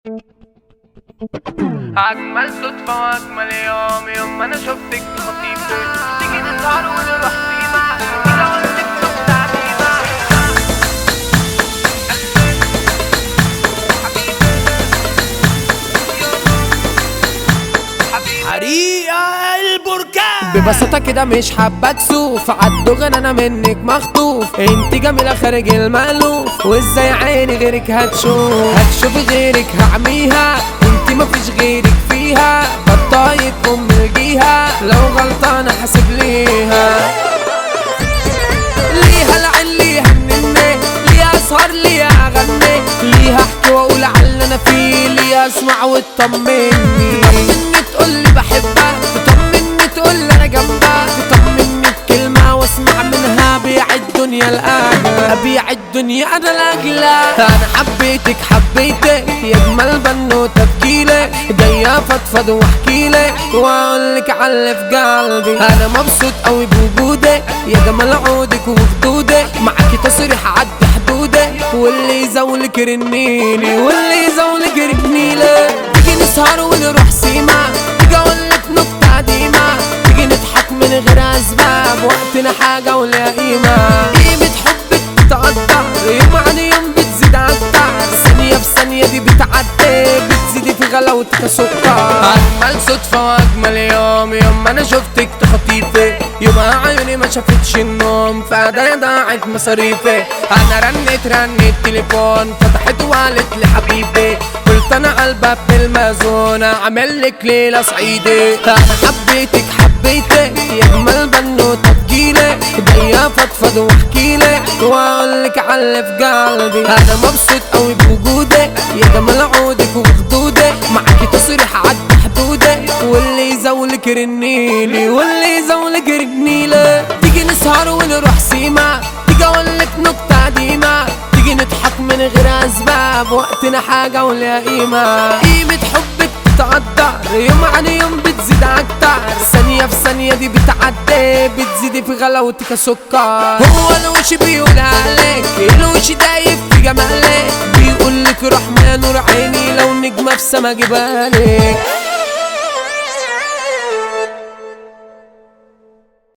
أجمل صدفة وأجمل يوم يوم ما أنا شفتك خطيبتي تيجي نسهر ونروح سيما كده قلتك نكتة عجيبة حريقة البركان ببساطة كده مش حابة كسوف عالدغن انا منك مخطوف انت جميلة خارج المألوف وازاي عيني غيرك هتشوف هتشوف غيرك هعميها انت مفيش غيرك فيها بطاية ام الجيها لو غلطانة حاسب ليها ليها العين ليها الننة ليها اسهر ليها اغني ليها احكي واقول على اللي انا فيه ليها اسمع وتطمني تطمني تقول لي بحبها تطمني تقول لي انا جنبها تطمني بكلمة واسمع منها بيع الدنيا الاغلى ابيع الدنيا انا الاغلى انا حبيتك حبيتك يا اجمل بنوتة بجيلك جاية فضفض واحكيلك واقول لك على اللي في قلبي انا مبسوط قوي بوجودك يا جمال عودك وخدودك معاكي تصريح عدي حدودك واللي يزولك رنيلي واللي يزولك رنيلي تيجي نسهر ونروح سيما تيجي اقول لك نكتة قديمة تيجي نضحك من غير اسباب وقتنا حاجة ولا قيمة قيمة حبك بتقطع يوم عن يوم بتزيد اكتر ثانية في ثانية دي بتعدي بتزيدي في غلاوتك سكر اجمل صدفة واجمل يوم يوم ما انا شفتك تخطيفي يوم عيوني ما شافتش النوم فايديا ضاعت مصاريفي انا رنيت رنيت تليفون فتحت وقالت لي حبيبي قلت انا على الباب بالمازون اعمل لك ليلة صعيدي انا حبيتك حبيتك يا اجمل بنوتة تجيلك جاية فضفض واحكيلك واقول لك على اللي في قلبي انا مبسوط قوي بوجودك يا جمال عودك وخدودك معاكي تصريح عدى حدودك واللي يزولك رنيلي واللي يزولك رنيلي تيجي نسهر ونروح سيما تيجي اقول لك نكتة قديمة تيجي نضحك من غير اسباب وقتنا حاجة ولا قيمة قيمة حبك بتقدر يوم عن يوم بتزيد اكتر ثانية في ثانية دي بتعدي بتزيدي في غلاوتك سكر هو الوش بيقول عليك الوش دايب في جمالك بيقول لك رحمة يا نور عيني لو نجمة في سما جبالك